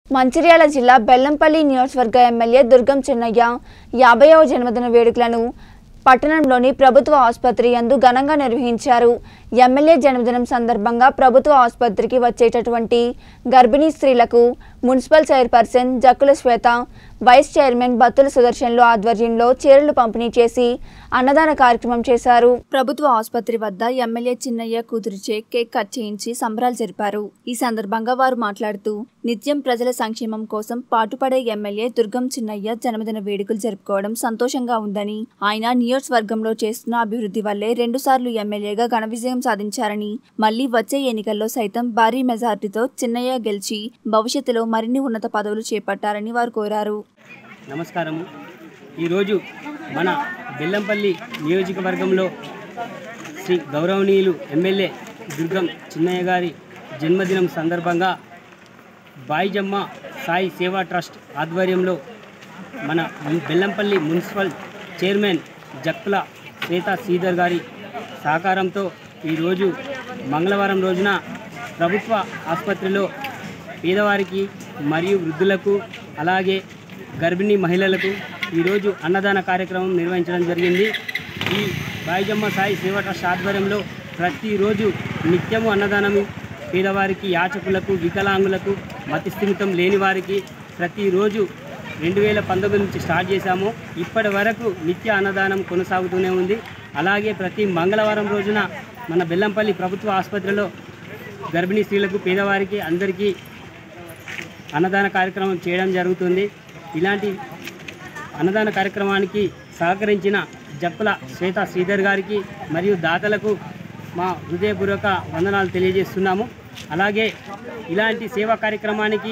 మంచిర్యాల జిల్లా బెల్లంపల్లి నియోజకవర్గ ఎమ్మెల్యే దుర్గం చిన్నయ్య యాభైవ జన్మదిన వేడుకలను పట్టణంలోని ప్రభుత్వ ఆసుపత్రి యందు ఘనంగా నిర్వహించారు ఎమ్మెల్యే జన్మదినం సందర్భంగా ప్రభుత్వ ఆసుపత్రికి వచ్చేటటువంటి గర్భిణీ స్త్రీలకు municipal chairperson Jakkula Shweta vice chairman Battula సుదర్శన్లు ఆధ్వర్యంలో చీరలు పంపిణీ చేసి అన్నదాన కార్యక్రమం చేశారు ప్రభుత్వ ఆసుపత్రి వద్ద ఎమ్మెల్యే చిన్నయ్య కూతురిచే కేక్ కట్ చేయించి సంబరాలు జరిపారు ఈ సందర్భంగా వారు మాట్లాడుతూ నిత్యం ప్రజల సంక్షేమం కోసం పాటుపడే ఎమ్మెల్యే దుర్గం చిన్నయ్య జన్మదిన వేడుకలు జరుపుకోవడం సంతోషంగా ఉందని ఆయన నియోజకవర్గంలో చేస్తున్న అభివృద్ధి వల్లే రెండుసార్లు ఎమ్మెల్యేగా ఘన విజయం సాధించారని మళ్లీ వచ్చే ఎన్నికల్లో సైతం భారీ మెజార్టీతో చిన్నయ్య గెలిచి భవిష్యత్తులో మరిన్ని ఉన్నత పదవులు చేపట్టారని వారు కోరారు నమస్కారము ఈరోజు మన బెల్లంపల్లి నియోజకవర్గంలో శ్రీ గౌరవనీయులు ఎమ్మెల్యే దుర్గం చిన్నయ్య గారి జన్మదినం సందర్భంగా బాయిజమ్మ సాయి సేవా ట్రస్ట్ ఆధ్వర్యంలో మన బెల్లంపల్లి మున్సిపల్ చైర్మన్ జక్కుల శ్వేత శ్రీధర్ గారి సహకారంతో ఈరోజు మంగళవారం రోజున ప్రభుత్వ ఆసుపత్రిలో పేదవారికి మరియు వృద్ధులకు అలాగే గర్భిణీ మహిళలకు ఈరోజు అన్నదాన కార్యక్రమం నిర్వహించడం జరిగింది ఈ బాయిజమ్మ సాయి సేవా ట్రస్ట్ ఆధ్వర్యంలో ప్రతిరోజు నిత్యము అన్నదానం పేదవారికి యాచకులకు వికలాంగులకు మతిస్థిమితం లేని వారికి ప్రతిరోజు రెండు వేల పంతొమ్మిది నుంచి స్టార్ట్ చేశాము ఇప్పటి వరకు నిత్య అన్నదానం కొనసాగుతూనే ఉంది అలాగే ప్రతి మంగళవారం రోజున మన బెల్లంపల్లి ప్రభుత్వ ఆసుపత్రిలో గర్భిణీ స్త్రీలకు పేదవారికి అందరికీ అన్నదాన కార్యక్రమం చేయడం జరుగుతుంది ఇలాంటి అన్నదాన కార్యక్రమానికి సహకరించిన జక్కుల శ్వేత శ్రీధర్ గారికి మరియు దాతలకు మా హృదయపూర్వక వందనాలు తెలియజేస్తున్నాము అలాగే ఇలాంటి సేవా కార్యక్రమానికి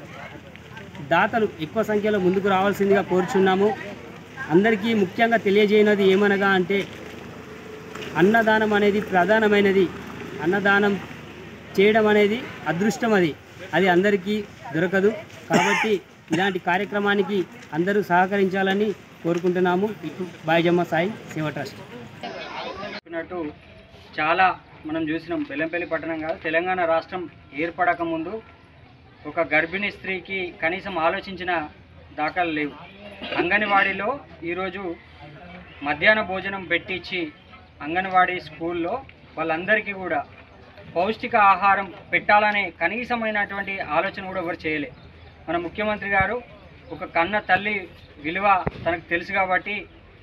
దాతలు ఎక్కువ సంఖ్యలో ముందుకు రావాల్సిందిగా కోరుచున్నాము అందరికీ ముఖ్యంగా తెలియజేయనది ఏమనగా అంటే అన్నదానం అనేది ప్రధానమైనది అన్నదానం చేయడం అనేది అదృష్టం అది అది అందరికీ దొరకదు కాబట్టి ఇలాంటి కార్యక్రమానికి అందరూ సహకరించాలని కోరుకుంటున్నాము ఇటు బాయిజమ్మ సాయి సేవ ట్రస్ట్ చెప్పినట్టు చాలా మనం చూసినాం బెల్లంపల్లి పట్టణం కాదు తెలంగాణ రాష్ట్రం ఏర్పడక ముందు ఒక గర్భిణీ స్త్రీకి కనీసం ఆలోచించిన దాఖలు లేవు అంగన్వాడీలో ఈరోజు మధ్యాహ్న భోజనం పెట్టించి అంగన్వాడీ స్కూల్లో వాళ్ళందరికీ కూడా పౌష్టిక ఆహారం పెట్టాలనే కనీసమైనటువంటి ఆలోచన కూడా ఎవరు చేయలే మన ముఖ్యమంత్రి గారు ఒక కన్న తల్లి విలువ తనకు తెలుసు కాబట్టి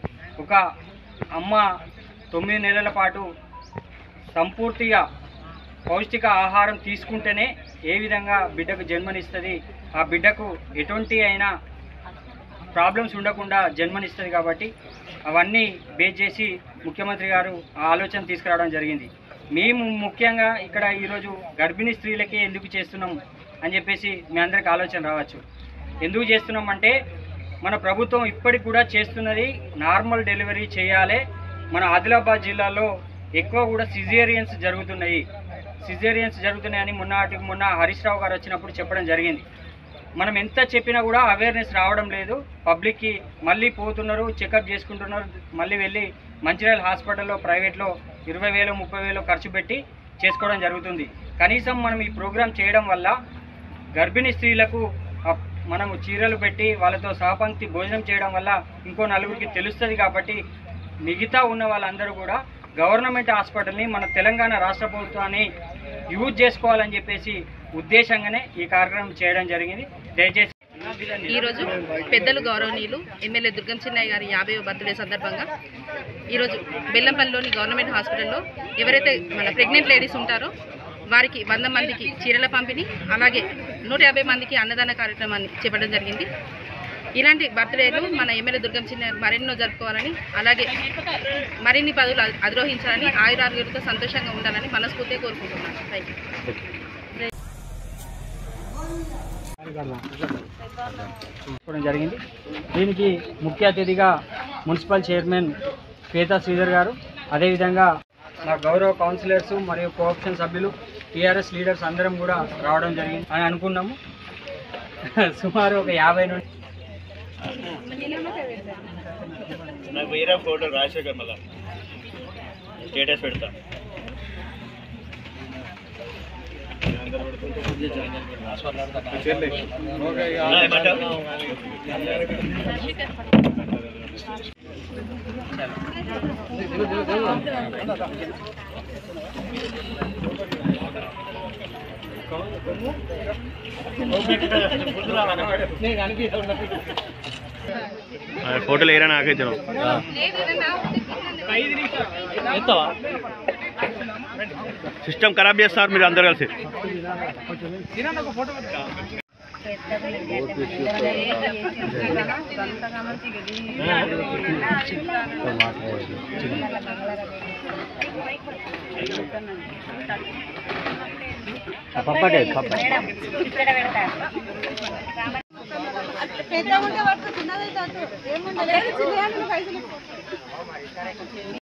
ఒక అమ్మ తొమ్మిది నెలల పాటు సంపూర్తిగా పౌష్టిక ఆహారం తీసుకుంటేనే ఏ విధంగా బిడ్డకు జన్మనిస్తుంది ఆ బిడ్డకు ఎటువంటి అయినా ప్రాబ్లమ్స్ ఉండకుండా జన్మనిస్తుంది కాబట్టి అవన్నీ బేస్ చేసి ముఖ్యమంత్రి గారు ఆ ఆలోచన తీసుకురావడం జరిగింది మేము ముఖ్యంగా ఇక్కడ ఈరోజు గర్భిణీ స్త్రీలకే ఎందుకు చేస్తున్నాం అని చెప్పేసి మీ అందరికి ఆలోచన రావచ్చు ఎందుకు చేస్తున్నాం అంటే మన ప్రభుత్వం ఇప్పటికి కూడా చేస్తున్నది నార్మల్ డెలివరీ చేయాలి మన ఆదిలాబాద్ జిల్లాలో ఎక్కువ కూడా సిజేరియన్స్ జరుగుతున్నాయి సిజేరియన్స్ జరుగుతున్నాయని మొన్నటికి మొన్న హరీష్ రావు గారు వచ్చినప్పుడు చెప్పడం జరిగింది మనం ఎంత చెప్పినా కూడా అవేర్నెస్ రావడం లేదు పబ్లిక్కి మళ్ళీ పోతున్నారు చెకప్ చేసుకుంటున్నారు మళ్ళీ వెళ్ళి మంచిర్యాల హాస్పిటల్లో ప్రైవేట్లో ఇరవై వేలు ముప్పై వేలు ఖర్చు పెట్టి చేసుకోవడం జరుగుతుంది కనీసం మనం ఈ ప్రోగ్రాం చేయడం వల్ల గర్భిణీ స్త్రీలకు ఆ- మనము చీరలు పెట్టి వాళ్ళతో సహపంక్తి భోజనం చేయడం వల్ల ఇంకో నలుగురికి తెలుస్తుంది కాబట్టి మిగతా ఉన్న వాళ్ళందరూ కూడా గవర్నమెంట్ హాస్పిటల్ని మన తెలంగాణ రాష్ట్ర ప్రభుత్వాన్ని యూజ్ చేసుకోవాలని చెప్పేసి ఉద్దేశంగానే ఈ కార్యక్రమం చేయడం జరిగింది దయచేసి ఈరోజు పెద్దలు గౌరవనీయులు ఎమ్మెల్యే దుర్గం చిన్నయ్య గారి యాభై బర్త్డే సందర్భంగా ఈరోజు బెల్లంపల్లిలోని గవర్నమెంట్ హాస్పిటల్లో ఎవరైతే మన ప్రెగ్నెంట్ లేడీస్ ఉంటారో వారికి వంద మందికి చీరల పంపిణీ అలాగే నూట యాభై మందికి అన్నదాన కార్యక్రమాన్ని చేపట్టడం జరిగింది ఇలాంటి బర్త్డేలు మన ఎమ్మెల్యే దుర్గం చిన్న మరెన్నో జరుపుకోవాలని అలాగే మరిన్ని పదవులు అధి- అధిరోహించాలని ఆయురారోగ్యాలతో సంతోషంగా ఉండాలని మనస్ఫూర్తిగా కోరుకుంటున్నాను థ్యాంక్ యూ తీసుకోవడం జరిగింది దీనికి ముఖ్య అతిథిగా మున్సిపల్ చైర్మన్ శ్వేతా శ్రీధర్ గారు అదేవిధంగా మా గౌరవ కౌన్సిలర్స్ మరియు కోఆప్షన్ సభ్యులు టీఆర్ఎస్ లీడర్స్ అందరం కూడా రావడం జరిగింది అని అనుకున్నాము సుమారు ఒక యాభై నుండి నాకు వేరే ఫోటో రాజశేఖర్ మళ్ళా స్టేటస్ పెడతా ఫోటోలు ఏరా నాకైతే సిస్టమ్ ఖరాబ్ చేస్తారు మీరు అందరు కలిసి పెద్ద ఉంటే పడుతుంది చిన్నదైతే వద్దు. ఏముండదు చిన్న పైసలు